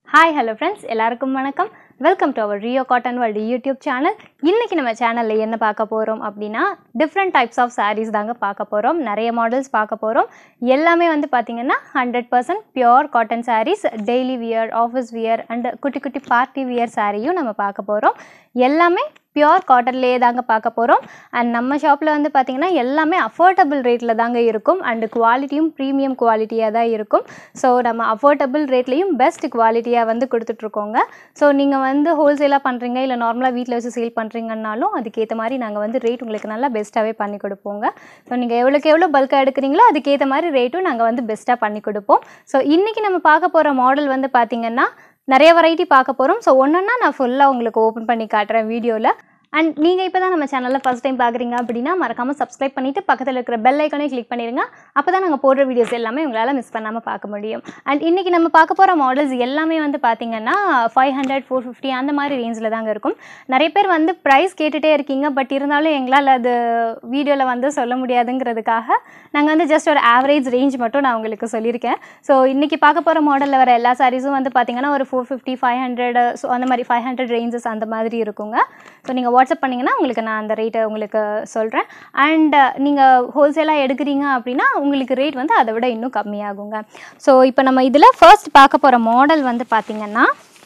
hi hello friends எல்லாருக்கும் வணக்கம் welcome to our Rio cotton world YouTube channel இன்றைக்கி நம்ம சேனலில் என்ன பார்க்க போகிறோம் அப்படின்னா டிஃப்ரெண்ட் டைப்ஸ் ஆஃப் sarees தாங்க பார்க்க போகிறோம் நிறைய மாடல்ஸ் பார்க்க போகிறோம் எல்லாமே வந்து பார்த்திங்கன்னா hundred percent pure cotton sarees daily wear office wear and குட்டி குட்டி பார்ட்டி வியர் சாரியும் நம்ம பார்க்க போகிறோம் எல்லாமே பியோர் காட்டன்லேயே தாங்க பார்க்க போகிறோம் அண்ட் நம்ம ஷாப்பில் வந்து பார்த்திங்கன்னா எல்லாமே அஃபோர்டபுள் ரேட்டில் தாங்க இருக்கும் அண்டு குவாலிட்டியும் ப்ரீமியம் குவாலிட்டியாக தான் இருக்கும் ஸோ நம்ம அஃபோர்டபுள் ரேட்லேயும் பெஸ்ட் குவாலிட்டியாக வந்து கொடுத்துட்ருக்கோங்க ஸோ நீங்கள் வந்து ஹோல்சேலாக பண்ணுறீங்க இல்லை நார்மலாக வீட்டில் வச்சு சேல் பண்ணுறீங்கன்னாலும் அதுக்கேற்ற மாதிரி நாங்கள் வந்து ரேட் உங்களுக்கு நல்லா பெஸ்ட்டாகவே பண்ணி கொடுப்போங்க ஸோ நீங்கள் எவ்வளோக்கு எவ்வளோ பல்காக எடுக்கிறீங்களோ அதுக்கேற்ற மாதிரி ரேட்டும் நாங்கள் வந்து பெஸ்ட்டாக பண்ணி கொடுப்போம் ஸோ இன்றைக்கி நம்ம பார்க்க போகிற மாடல் வந்து பார்த்திங்கன்னா நிறைய வெரைட்டி பார்க்க போகிறோம் ஸோ ஒன்றா நான் ஃபுல்லாக உங்களுக்கு ஓப்பன் பண்ணி காட்டுறேன் வீடியோவில் அண்ட் நீங்கள் இப்போ தான் நம்ம சேனலில் ஃபஸ்ட் டைம் பார்க்குறீங்க அப்படின்னா மறக்காமல் சப்ஸ்கிரைப் பண்ணிவிட்டு பக்கத்தில் இருக்கிற பெல் ஐக்கானே கிளிக் பண்ணிடுங்க அப்போ தான் நாங்கள் போடுற வீடியோஸ் எல்லாமே உங்களால் மிஸ் பண்ணாமல் பார்க்க முடியும் அண்ட் இன்றைக்கி நம்ம பார்க்க போகிற மாடல்ஸ் எல்லாமே வந்து பார்த்திங்கன்னா ஃபைவ் ஹண்ட்ரட் ஃபோர் ஃபிஃப்டி அந்த மாதிரி ரேஞ்சில் தாங்க இருக்கும் நிறைய பேர் வந்து ப்ரைஸ் கேட்டுகிட்டே இருக்கீங்க பட் இருந்தாலும் எங்களால் அது வீடியோவில் வந்து சொல்ல முடியாதுங்கிறதுக்காக நாங்கள் வந்து ஜஸ்ட் ஒரு ஆவரேஜ் ரேஞ்ச் மட்டும் நான் உங்களுக்கு சொல்லியிருக்கேன் ஸோ இன்றைக்கி பார்க்க போகிற மாடலில் வர எல்லா சாரீஸும் வந்து பார்த்திங்கன்னா ஒரு four fifty five hundred so அந்த மாதிரி ஃபைவ் ஹண்ட்ரட் ரேஞ்சஸ் அந்த மாதிரி இருக்குங்க ஸோ நீங்கள் வாட்ஸ்அப் பண்ணிங்கன்னா உங்களுக்கு நான் அந்த ரேட்டை உங்களுக்கு சொல்கிறேன் அண்ட் நீங்கள் ஹோல்சேலாக எடுக்கிறீங்க அப்படின்னா உங்களுக்கு ரேட் வந்து அதை விட இன்னும் கம்மியாகுங்க ஸோ இப்போ நம்ம இதில் ஃபர்ஸ்ட் பார்க்க போகிற மாடல் வந்து பார்த்திங்கன்னா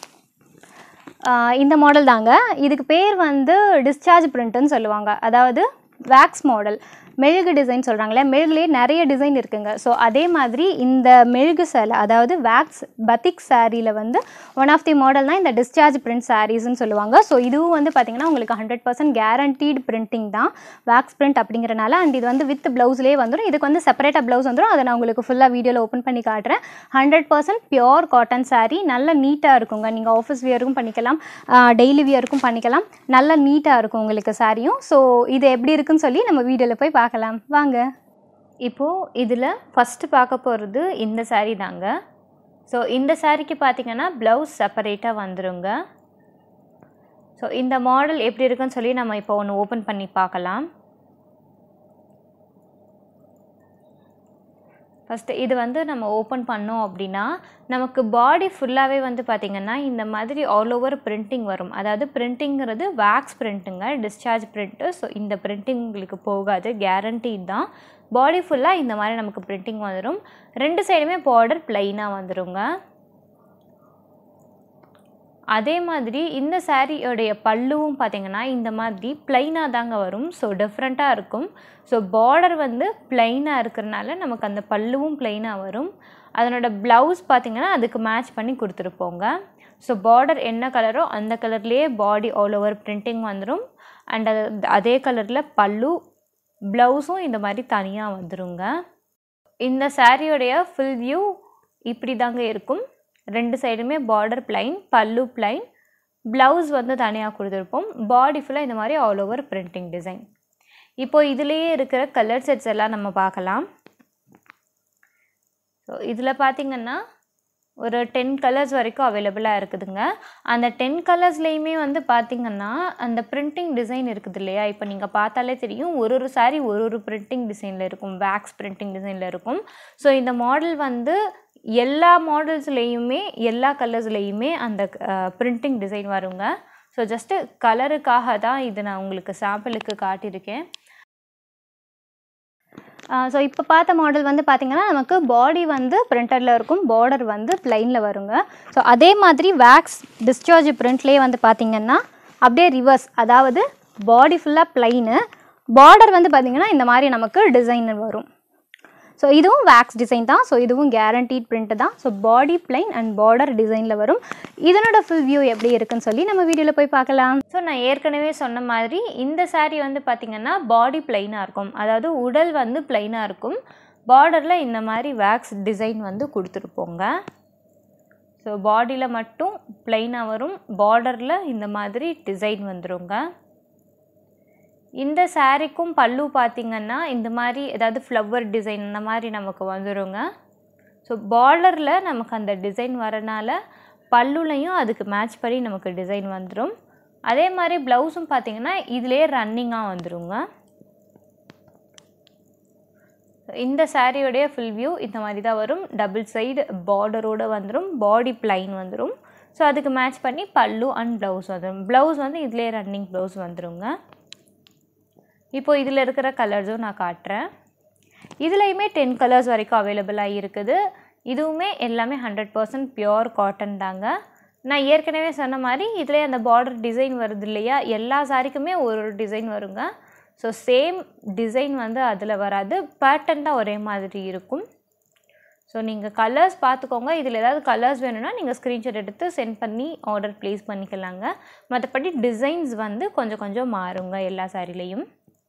ஆஹ் இந்த மாடல் தாங்க இதுக்கு பேர் வந்து டிஸ்சார்ஜ் பிரிண்ட்டுன்னு சொல்லுவாங்க அதாவது வேக்ஸ் மாடல் மெழுகு டிசைன் சொல்கிறாங்களே மெழுகுலேயே நிறைய டிசைன் இருக்குங்க ஸோ அதே மாதிரி இந்த மெழுகு சேலை அதாவது வேக்ஸ் பத்திக் சாரியில் வந்து ஒன் ஆஃப் தி மாடல் தான் இந்த டிஸ்சார்ஜ் பிரிண்ட் சாரீஸ்னு சொல்லுவாங்க ஸோ இதுவும் வந்து பார்த்திங்கன்னா உங்களுக்கு ஹண்ட்ரட் பர்சன்ட் கேரண்டீட் பிரிண்டிங் தான் வேக்ஸ் பிரிண்ட் அப்படிங்கிறனால அண்ட் இது வந்து வித் ப்ளவுஸ்லேயே வந்துடும் இதுக்கு வந்து செப்பரேட்டாக ப்ளவுஸ் வந்துடும் அதை நான் உங்களுக்கு ஃபுல்லாக வீடியோவில் ஓப்பன் பண்ணி காட்டுறேன் hundred percent pure cotton saree நல்ல நீட்டாக இருக்குங்க நீங்கள் ஆஃபீஸ் வியருக்கும் பண்ணிக்கலாம் டெய்லி வியருக்கும் பண்ணிக்கலாம் நல்ல நீட்டாக இருக்கும் உங்களுக்கு சாரியும் ஸோ இது எப்படி இருக்குன்னு சொல்லி நம்ம வீடியோவில் போய் பார்க்கலாம் வாங்க இப்போது இதில் ஃபஸ்ட்டு பார்க்க போகிறது இந்த saree தாங்க ஸோ இந்த சாரீக்கு பார்த்தீங்கன்னா ப்ளவுஸ் செப்பரேட்டாக வந்துருங்க ஸோ இந்த மாடல் எப்படி இருக்குன்னு சொல்லி நம்ம இப்போ ஒன்று ஓப்பன் பண்ணி பார்க்கலாம் ஃபஸ்ட்டு இது வந்து நம்ம ஓப்பன் பண்ணோம் அப்படின்னா நமக்கு பாடி ஃபுல்லாகவே வந்து பார்த்திங்கன்னா இந்த மாதிரி ஆல் ஓவர் பிரிண்டிங் வரும் அதாவது பிரிண்டிங்கிறது வேக்ஸ் பிரிண்ட்டுங்க டிஸ்சார்ஜ் பிரிண்ட்டு ஸோ இந்த பிரிண்டிங் உங்களுக்கு போகாது கேரண்டீட் தான் பாடி ஃபுல்லாக இந்த மாதிரி நமக்கு பிரிண்டிங் வந்துடும் ரெண்டு சைடுமே பார்டர் ப்ளைனாக வந்துருங்க அதே மாதிரி இந்த சாரியோடைய பல்லுவும் பார்த்திங்கன்னா இந்த மாதிரி ப்ளைனாக தாங்க வரும் ஸோ டிஃப்ரெண்ட்டாக இருக்கும் ஸோ பார்டர் வந்து ப்ளைனாக இருக்கிறனால நமக்கு அந்த பல்லுவும் ப்ளைனாக வரும் அதனோட ப்ளவுஸ் பார்த்திங்கன்னா அதுக்கு மேட்ச் பண்ணி கொடுத்துருப்போங்க ஸோ பார்டர் என்ன கலரோ அந்த கலர்லேயே பாடி ஆல் ஓவர் பிரிண்டிங் வந்துடும் அண்ட் அது அதே கலரில் பல்லு ப்ளவுஸும் இந்த மாதிரி தனியாக வந்துருங்க இந்த சாரியோடைய ஃபுல் வியூ இப்படி தாங்க இருக்கும் ரெண்டு சைடுமே பார்டர் பிளைன் பல்லு பிளைன் ப்ளவுஸ் வந்து தனியாக கொடுத்துருப்போம் பாடி ஃபுல்லாக இந்த மாதிரி ஆல் ஓவர் பிரிண்டிங் டிசைன் இப்போ இதுலேயே இருக்கிற கலர் செட்ஸ் எல்லாம் நம்ம பார்க்கலாம் ஸோ இதில் பார்த்திங்கன்னா ஒரு டென் கலர்ஸ் வரைக்கும் அவைலபிளாக இருக்குதுங்க அந்த டென் கலர்ஸ்லேயுமே வந்து பார்த்திங்கன்னா அந்த பிரிண்டிங் டிசைன் இருக்குது இல்லையா இப்போ நீங்கள் பார்த்தாலே தெரியும் ஒரு ஒரு சாரீ ஒரு ஒரு பிரிண்டிங் டிசைனில் இருக்கும் வேக்ஸ் பிரிண்டிங் டிசைனில் இருக்கும் ஸோ இந்த மாடல் வந்து எல்லா மாடல்ஸ்லேயுமே எல்லா கலர்ஸ்லேயுமே அந்த பிரிண்டிங் டிசைன் வருங்க ஸோ ஜஸ்ட்டு கலருக்காக தான் இது நான் உங்களுக்கு சாம்பிளுக்கு காட்டியிருக்கேன் ஸோ இப்போ பார்த்த மாடல் வந்து பார்த்திங்கன்னா நமக்கு பாடி வந்து பிரிண்டரில் இருக்கும் பார்டர் வந்து ப்ளைனில் வருங்க ஸோ அதே மாதிரி வேக்ஸ் டிஸ்சார்ஜ் பிரிண்ட்லேயே வந்து பார்த்திங்கன்னா அப்படியே ரிவர்ஸ் அதாவது பாடி ஃபுல்லாக ப்ளைனு பார்டர் வந்து பார்த்திங்கன்னா இந்த மாதிரி நமக்கு டிசைன் வரும் ஸோ இதுவும் வேக்ஸ் டிசைன் தான் ஸோ இதுவும் கேரண்டீட் பிரிண்ட் தான் so body plain and border டிசைனில் வரும் இதனோட ஃபுல் வியூ எப்படி இருக்குன்னு சொல்லி நம்ம வீடியோவில் போய் பார்க்கலாம் ஸோ நான் ஏற்கனவே சொன்ன மாதிரி இந்த saree வந்து பார்த்திங்கன்னா பாடி பிளைனாக இருக்கும் அதாவது உடல் வந்து பிளைனாக இருக்கும் பார்டரில் இந்த மாதிரி வேக்ஸ் டிசைன் வந்து கொடுத்துருப்போங்க ஸோ பாடியில் மட்டும் பிளைனாக வரும் பார்டரில் இந்த மாதிரி டிசைன் வந்துருங்க இந்த சாரீக்கும் பல்லு பார்த்திங்கன்னா இந்த மாதிரி ஏதாவது ஃப்ளவர் டிசைன் இந்த மாதிரி நமக்கு வந்துடுங்க ஸோ பார்டரில் நமக்கு அந்த டிசைன் வரனால பல்லுலையும் அதுக்கு மேட்ச் பண்ணி நமக்கு டிசைன் வந்துடும் அதே மாதிரி ப்ளவுஸும் பார்த்திங்கன்னா இதுலேயே ரன்னிங்காக வந்துருங்க இந்த சாரியோடைய ஃபுல் வியூ இந்த மாதிரி தான் வரும் டபுள் சைடு பார்டரோடு வந்துடும் பாடி பிளைன் வந்துடும் ஸோ அதுக்கு மேட்ச் பண்ணி பல்லு அண்ட் ப்ளவுஸ் வந்துடும் ப்ளவுஸ் வந்து இதிலே ரன்னிங் ப்ளவுஸ் வந்துருங்க இப்போ இதில் இருக்கிற கலர்ஸும் நான் காட்டுறேன் இதுலேயுமே டென் கலர்ஸ் வரைக்கும் அவைலபிளாக இருக்குது இதுவுமே எல்லாமே ஹண்ட்ரட் பர்சன்ட் பியோர் காட்டன் தாங்க நான் ஏற்கனவே சொன்ன மாதிரி இதில் அந்த பார்டர் டிசைன் வருது இல்லையா எல்லா சாரிக்குமே ஒரு ஒரு டிசைன் வருங்க ஸோ சேம் டிசைன் வந்து அதில் வராது பேட்டர்ன் தான் ஒரே மாதிரி இருக்கும் ஸோ நீங்கள் கலர்ஸ் பார்த்துக்கோங்க இதில் ஏதாவது கலர்ஸ் வேணும்னா நீங்கள் ஸ்க்ரீன்ஷாட் எடுத்து சென்ட் பண்ணி ஆர்டர் ப்ளேஸ் பண்ணிக்கலாங்க மற்றபடி டிசைன்ஸ் வந்து கொஞ்சம் கொஞ்சம் மாறுங்க எல்லா சாரிலையும்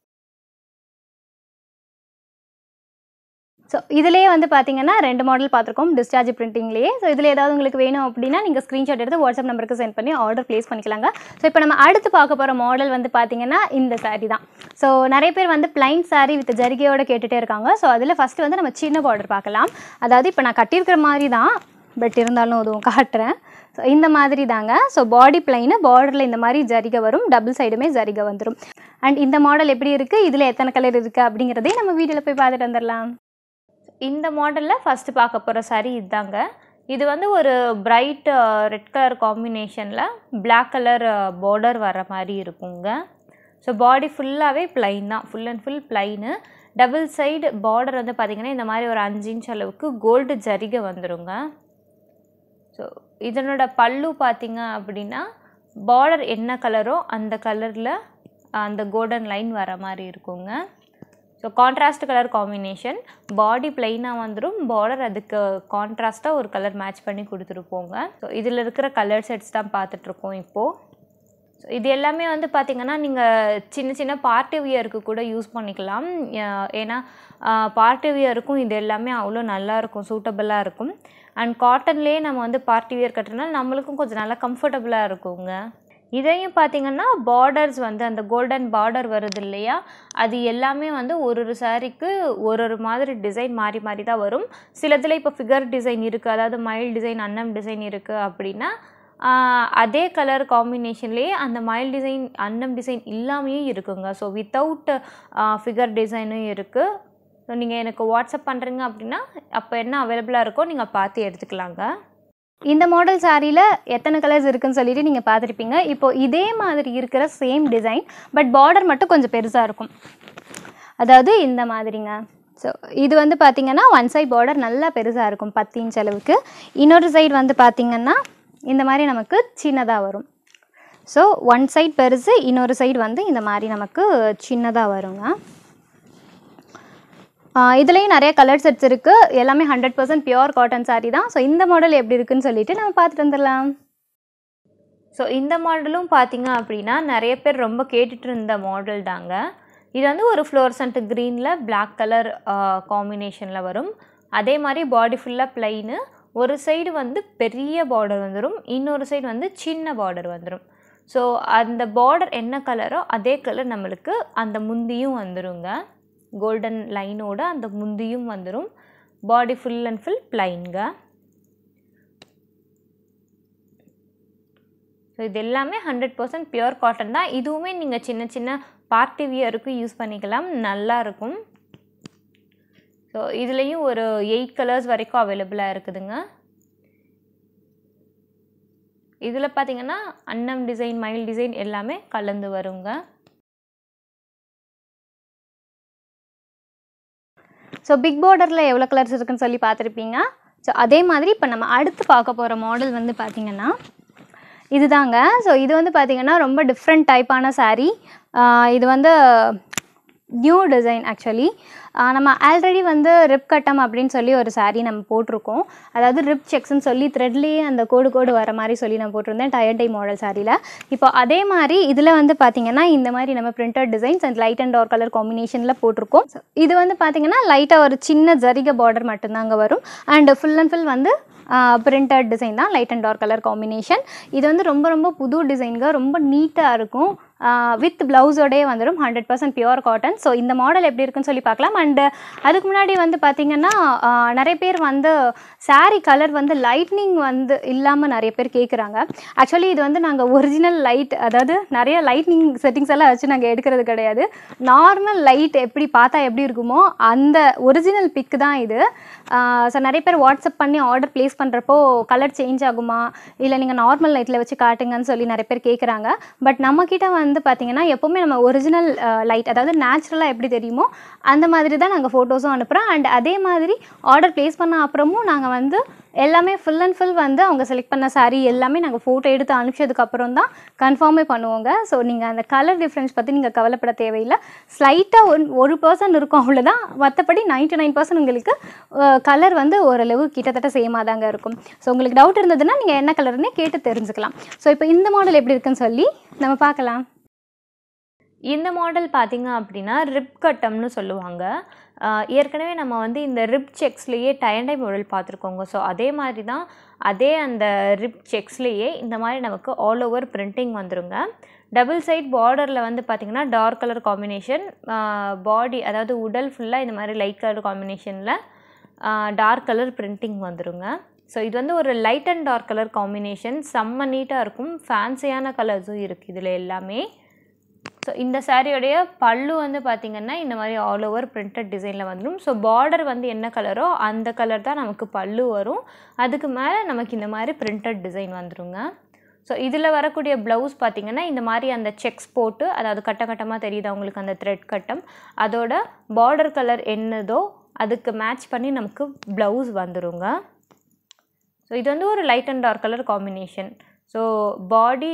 ஸோ இதுலேயே வந்து பார்த்தீங்கன்னா ரெண்டு மாடல் பார்த்துருக்கோம் டிஸ்சார்ஜ் பிரிண்டிங்லேயே ஸோ இதில் ஏதாவது உங்களுக்கு வேணும் அப்படின்னா நீங்கள் ஸ்க்ரீன்ஷாட் எடுத்து வாட்ஸ்அப் நம்பருக்கு சென்ட் பண்ணி ஆர்டர் ப்ளேஸ் பண்ணிக்கலாங்க ஸோ இப்போ நம்ம அடுத்து பார்க்க போகிற மாடல் வந்து பார்த்தீங்கன்னா இந்த saree தான் ஸோ நிறைய பேர் வந்து பிளைன் saree வித் ஜரிகையோட கேட்டுகிட்டே இருக்காங்க ஸோ அதில் ஃபஸ்ட்டு வந்து நம்ம சின்ன பார்டர் பார்க்கலாம் அதாவது இப்போ நான் கட்டியிருக்கிற மாதிரி தான் பட் இருந்தாலும் அதுவும் காட்டுறேன் ஸோ இந்த மாதிரி தாங்க ஸோ பாடி பிளைனு பார்டரில் இந்த மாதிரி ஜரிகை வரும் டபுள் சைடுமே ஜரிகை வந்துடும் அண்ட் இந்த மாடல் எப்படி இருக்குது இதில் எத்தனை கலர் இருக்குது அப்படிங்கிறதையும் நம்ம வீடியோவில் போய் பார்த்துட்டு வந்துடலாம் இந்த மாடலில் ஃபஸ்ட்டு பார்க்க போகிற saree இதுதாங்க இது வந்து ஒரு பிரைட் ரெட் கலர் காம்பினேஷனில் Black கலர் பார்டர் வர மாதிரி இருக்குங்க ஸோ பாடி ஃபுல்லாகவே plain தான் full and full plain double side border வந்து பார்த்திங்கன்னா இந்த மாதிரி ஒரு அஞ்சு இன்ச் அளவுக்கு கோல்டு ஜரிகை வந்துருங்க ஸோ இதனோட பல்லு பார்த்தீங்க அப்படின்னா பார்டர் என்ன கலரோ அந்த கலரில் அந்த கோல்டன் லைன் வர மாதிரி இருக்குங்க so contrast colour combination body பிளைனாக வந்துடும் பார்டர் அதுக்கு கான்ட்ராஸ்ட்டாக ஒரு கலர் மேட்ச் பண்ணி கொடுத்துருப்போங்க ஸோ இதில் இருக்கிற கலர் செட்ஸ் தான் பார்த்துட்ருக்கோம் இப்போது ஸோ இது எல்லாமே வந்து பார்த்திங்கன்னா நீங்கள் சின்ன சின்ன பார்ட்டி வியருக்கு கூட யூஸ் பண்ணிக்கலாம் அஹ் ஏன்னா பார்ட்டி வியருக்கும் இது எல்லாமே அவ்வளோ நல்லா இருக்கும் சூட்டபுளாக இருக்கும் அண்ட் காட்டன்லேயே நம்ம வந்து பார்ட்டி வியர் கட்டுறதுனால நம்மளுக்கும் கொஞ்சம் நல்லா கம்ஃபர்டபுளாக இருக்குங்க இதையும் பார்த்தீங்கன்னா பார்டர்ஸ் வந்து அந்த கோல்டன் பார்டர் வருது இல்லையா அது எல்லாமே வந்து ஒரு ஒரு சாரீக்கு ஒரு ஒரு மாதிரி டிசைன் மாறி மாறி தான் வரும் சிலதில் இப்போ ஃபிகர் டிசைன் இருக்குது அதாவது மைல் டிசைன் அன்னம் டிசைன் இருக்குது அப்படின்னா ஆஹ் அதே கலர் காம்பினேஷன்லேயே அந்த மைல் டிசைன் அன்னம் டிசைன் இல்லாமையும் இருக்குங்க ஸோ வித்தவுட் ஃபிகர் டிசைனும் இருக்குது ஸோ நீங்கள் எனக்கு வாட்ஸ்அப் பண்ணுறீங்க அப்படின்னா அப்போ என்ன அவைலபிளாக இருக்கோ நீங்கள் பார்த்து எடுத்துக்கலாங்க இந்த மாடல் சாரியில் எத்தனை கலர்ஸ் இருக்குன்னு சொல்லிட்டு நீங்கள் பார்த்துருப்பீங்க இப்போ இதே மாதிரி இருக்கிற சேம் டிசைன் பட் பார்டர் மட்டும் கொஞ்சம் பெருசாக இருக்கும் அதாவது இந்த மாதிரிங்க ஸோ இது வந்து பார்த்திங்கன்னா ஒன் சைட் பார்டர் நல்லா பெருசாக இருக்கும் பத்து இன்ச் அளவுக்கு இன்னொரு சைடு வந்து பார்த்திங்கன்னா இந்த மாதிரி நமக்கு சின்னதாக வரும் ஸோ ஒன் சைட் பெருசு இன்னொரு சைடு வந்து இந்த மாதிரி நமக்கு சின்னதாக வருங்க ஆஹ் இதுலேயும் நிறைய கலர் செட்ஸ் இருக்குது எல்லாமே hundred percent pure cotton saree தான் ஸோ இந்த மாடல் எப்படி இருக்குன்னு சொல்லிட்டு நம்ம பார்த்துட்டு வந்துடலாம் ஸோ இந்த மாடலும் பார்த்தீங்க அப்படின்னா நிறைய பேர் ரொம்ப கேட்டுட்டு இருந்த மாடல் தாங்க இது வந்து ஒரு ஃப்ளோர்சன்ட் க்ரீனில் Black கலர் காம்பினேஷனில் வரும் அதே மாதிரி பாடி ஃபுல்லாக பிளைனு ஒரு சைடு வந்து பெரிய பார்டர் வந்துடும் இன்னொரு சைடு வந்து சின்ன பார்டர் வந்துடும் ஸோ அந்த பார்டர் என்ன கலரோ அதே கலர் நம்மளுக்கு அந்த முந்தியும் வந்துருங்க கோல்டன் லைனோட அந்த முந்தியும் வந்துடும் பாடி ஃபுல் அண்ட் ஃபுல் பிளைன்ங்க ஸோ இது எல்லாமே ஹண்ட்ரட் பர்சன்ட் பியூர் காட்டன் தான் இதுவுமே நீங்கள் சின்ன சின்ன பார்ட்டி வியருக்கு யூஸ் பண்ணிக்கலாம் நல்லா இருக்கும் ஸோ இதுலேயும் ஒரு எயிட் கலர்ஸ் வரைக்கும் அவைலபிளாக இருக்குதுங்க இதில் பார்த்தீங்கன்னா அன்னம் டிசைன் மயில் டிசைன் எல்லாமே கலந்து வருங்க ஸோ பிக் பார்டரில் எவ்வளோ கலர்ஸ் இருக்குன்னு சொல்லி பார்த்துருப்பீங்க ஸோ அதே மாதிரி இப்போ நம்ம அடுத்து பார்க்க போகிற மாடல் வந்து பார்த்திங்கன்னா இதுதாங்க ஸோ இது வந்து பார்த்திங்கன்னா ரொம்ப டிஃப்ரெண்ட் டைப்பான saree ஆஹ் இது வந்து நியூ டிசைன் ஆக்சுவலி நம்ம ஆல்ரெடி வந்து ரிப் கட்டம் அப்படின்னு சொல்லி ஒரு saree நம்ம போட்டிருக்கோம் அதாவது ரிப் செக்ஸ்ன்னு சொல்லி த்ரெட்லேயே அந்த கோடு கோடு வர மாதிரி சொல்லி நான் போட்டிருந்தேன் டயர் டை மாடல் சாரியில் இப்போ அதே மாதிரி இதில் வந்து பார்த்திங்கன்னா இந்த மாதிரி நம்ம printed designs and light and dark colour காம்பினேஷனில் போட்டிருக்கோம் So, இது வந்து பார்த்திங்கன்னா லைட்டாக ஒரு சின்ன ஜரிகை பார்டர் மட்டும்தாங்க வரும் அண்ட் ஃபுல் அண்ட் ஃபுல் வந்து பிரிண்டட் டிசைன் தான் light and dark colour combination இது வந்து ரொம்ப ரொம்ப புது டிசைன்க ரொம்ப நீட்டாக இருக்கும் வித் ப்ளவுஸோடயே வந்துடும் hundred percent pure cotton so இந்த மாடல் எப்படி இருக்குன்னு சொல்லி பார்க்கலாம் அண்டு அதுக்கு முன்னாடி வந்து பார்த்திங்கன்னா ஆஹ், நிறைய பேர் வந்து saree கலர் வந்து லைட்னிங் வந்து இல்லாமல் நிறைய பேர் கேட்குறாங்க ஆக்சுவலி இது வந்து நாங்கள் ஒரிஜினல் லைட் அதாவது நிறைய லைட்னிங் செட்டிங்ஸ் எல்லாம் வச்சு நாங்கள் எடுக்கிறது கிடையாது நார்மல் லைட் எப்படி பார்த்தா எப்படி இருக்குமோ அந்த ஒரிஜினல் பிக் தான் இது ஸோ நிறைய பேர் வாட்ஸ்அப் பண்ணி ஆர்டர் ப்ளேஸ் பண்ணுறப்போ கலர் சேஞ்ச் ஆகுமா இல்லை நீங்கள் நார்மல் லைட்டில் வச்சு காட்டுங்கன்னு சொல்லி நிறைய பேர் கேட்குறாங்க பட் நம்மக்கிட்ட வந்து பார்த்தீங்கன்னா எப்போவுமே நம்ம ஒரிஜினல் லைட் அதாவது நேச்சுரலாக எப்படி தெரியுமோ அந்த மாதிரி தான் நாங்கள் ஃபோட்டோஸும் அனுப்புகிறோம் அண்ட் அதே மாதிரி ஆர்டர் ப்ளேஸ் பண்ண அப்புறமும் நாங்கள் வந்து எல்லாமே ஃபுல் அண்ட் ஃபுல் வந்து அவங்க செலக்ட் பண்ண saree எல்லாமே நாங்கள் ஃபோட்டோ எடுத்து அனுப்பிச்சதுக்கு அப்புறம் தான் கன்ஃபார்மே பண்ணுவோங்க ஸோ நீங்கள் அந்த கலர் டிஃப்ரென்ஸ் பற்றி நீங்கள் கவலைப்பட தேவையில்லை ஸ்லைட்டாக ஒன் ஒரு பர்சன்ட் இருக்கும் அவ்வளோதான் மற்றபடி நைன்ட்டி நைன் பர்சன்ட் உங்களுக்கு கலர் வந்து ஓரளவு கிட்டத்தட்ட சேமாக தாங்க இருக்கும் ஸோ உங்களுக்கு டவுட் இருந்ததுன்னா நீங்கள் என்ன கலர்னே கேட்டு தெரிஞ்சுக்கலாம் ஸோ இப்போ இந்த மாடல் எப்படி இருக்குன்னு சொல்லி நம்ம பார்க்கலாம் இந்த மாடல் பார்த்தீங்க அப்படின்னா ரிப் கட்டம்னு சொல்லுவாங்க ஆஹ் ஏற்கனவே நம்ம வந்து இந்த ரிப் செக்ஸ்லேயே டயண்டை மாடல் பார்த்துருக்கோங்க ஸோ அதே மாதிரி தான் அதே அந்த ரிப் செக்ஸ்லேயே இந்த மாதிரி நமக்கு ஆல் ஓவர் பிரிண்டிங் வந்துருங்க டபுள் சைட் பார்டரில் வந்து பார்த்திங்கன்னா டார்க் கலர் காம்பினேஷன் பாடி அதாவது உடல் ஃபுல்லாக இந்த மாதிரி லைட் கலர் காம்பினேஷனில் டார்க் கலர் பிரிண்டிங் வந்துருங்க ஸோ இது வந்து ஒரு light and dark colour combination செம்ம நீட்டாக இருக்கும் ஃபேன்சியான கலர்ஸும் இருக்குது இதில் எல்லாமே ஸோ இந்த சாரியோடைய பல்லு வந்து பார்த்திங்கன்னா இந்த மாதிரி ஆல் ஓவர் பிரிண்டட் டிசைனில் வந்துடும் ஸோ பார்டர் வந்து என்ன கலரோ அந்த கலர் தான் நமக்கு பல்லு வரும் அதுக்கு மேலே நமக்கு இந்த மாதிரி பிரிண்டட் டிசைன் வந்துருங்க ஸோ இதில் வரக்கூடிய ப்ளவுஸ் பார்த்திங்கன்னா இந்த மாதிரி அந்த செக்ஸ் போட்டு அதாவது கட்ட கட்டமாக தெரியுது அவங்களுக்கு அந்த த்ரெட் கட்டம் அதோட பார்டர் கலர் என்னதோ அதுக்கு மேட்ச் பண்ணி நமக்கு ப்ளவுஸ் வந்துருங்க ஸோ இது வந்து ஒரு light and dark colour combination so body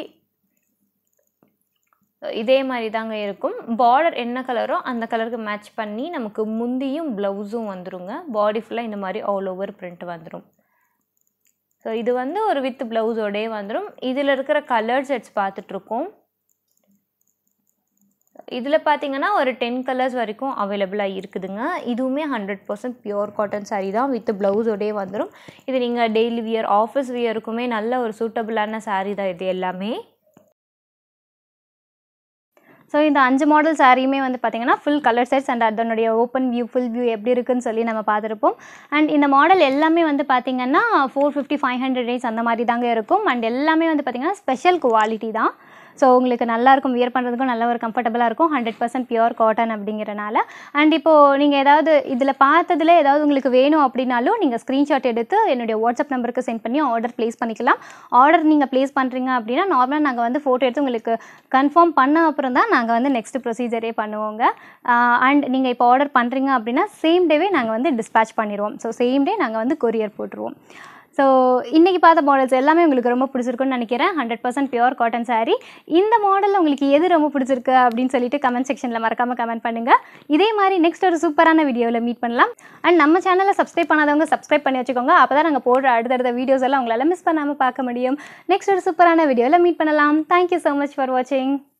இதே மாதிரி தாங்க இருக்கும் பார்டர் என்ன கலரோ அந்த கலருக்கு மேட்ச் பண்ணி நமக்கு முந்தியும் ப்ளவுஸும் வந்துருங்க பாடி ஃபுல்லாக இந்த மாதிரி ஆல் ஓவர் பிரிண்ட் வந்துடும் ஸோ இது வந்து ஒரு வித் ப்ளவுஸோடே வந்துடும் இதில் இருக்கிற கலர் செட்ஸ் பார்த்துட்ருக்கோம் இதில் பார்த்தீங்கன்னா ஒரு டென் கலர்ஸ் வரைக்கும் அவைலபிளாக இருக்குதுங்க இதுவுமே hundred percent pure cotton saree தான் வித் ப்ளவுஸோடே வந்துடும் இது நீங்கள் டெய்லி வியர் ஆஃபீஸ் வியருக்குமே நல்ல ஒரு சூட்டபிளான saree தான் இது எல்லாமே ஸோ இந்த அஞ்சு மாடல் சாரியுமே வந்து பார்த்தீங்கன்னா ஃபுல் கலர் செட்ஸ் அண்ட் அதனுடைய ஓப்பன் வியூ ஃபுல் வியூ எப்படி இருக்குன்னு சொல்லி நம்ம பார்த்துருப்போம் அண்ட் இந்த மாடல் எல்லாமே வந்து பார்த்தீங்கன்னா four fifty five hundred days அந்த மாதிரி தாங்க இருக்கும் அண்ட் எல்லாமே வந்து பார்த்தீங்கன்னா ஸ்பெஷல் குவாலிட்டி தான் ஸோ உங்களுக்கு நல்லா இருக்கும் வியர் பண்ணுறதுக்கும் நல்ல ஒரு கம்ஃபர்டபுளாக இருக்கும் ஹண்ட்ரட் பர்சன்ட் பியூர் காட்டன் அப்படிங்கிறனால அண்ட் இப்போது நீங்கள் ஏதாவது இதில் பார்த்ததுல ஏதாவது உங்களுக்கு வேணும் அப்படின்னாலும் நீங்கள் ஸ்க்ரீன்ஷாட் எடுத்து என்னுடைய வாட்ஸ்அப் நம்பருக்கு சென்ட் பண்ணி ஆர்டர் ப்ளேஸ் பண்ணிக்கலாம் ஆர்டர் நீங்கள் ப்ளேஸ் பண்ணுறீங்க அப்படின்னா நார்மலாக நாங்கள் வந்து ஃபோட்டோ எடுத்து உங்களுக்கு கன்ஃபார்ம் பண்ண அப்புறம் தான் நாங்கள் வந்து நெக்ஸ்ட் ப்ரொசீஜரே பண்ணுவோங்க அண்ட் நீங்கள் இப்போ ஆர்டர் பண்ணுறீங்க அப்படின்னா சேம் டேவே நாங்கள் வந்து டிஸ்பேச் பண்ணிடுவோம் ஸோ சேம் டே நாங்கள் வந்து கொரியர் போட்டுருவோம் ஸோ இன்றைக்கி பார்த்த மாடல்ஸ் எல்லாமே உங்களுக்கு ரொம்ப பிடிச்சிருக்குன்னு நினைக்கிறேன் hundred percent pure cotton saree இந்த மாடலில் உங்களுக்கு எது ரொம்ப பிடிச்சிருக்கு அப்படின்னு சொல்லிட்டு கமெண்ட் செக்ஷனில் மறக்காமல் கமெண்ட் பண்ணுங்கள் இதே மாதிரி நெக்ஸ்ட் ஒரு சூப்பரான வீடியோவில் மீட் பண்ணலாம் அண்ட் நம்ம சேனலை சப்ஸ்கிரைப் பண்ணாதவங்க சப்ஸ்கிரைப் பண்ணி வச்சுக்கோங்க அப்போ தான் நாங்கள் போடுற அடுத்தடுத்த வீடியோஸ் எல்லாம் உங்களால் மிஸ் பண்ணாமல் பார்க்க முடியும் நெக்ஸ்ட் ஒரு சூப்பரான வீடியோவில் மீட் பண்ணலாம் தேங்க்யூ ஸோ மச் ஃபார் வாட்சிங்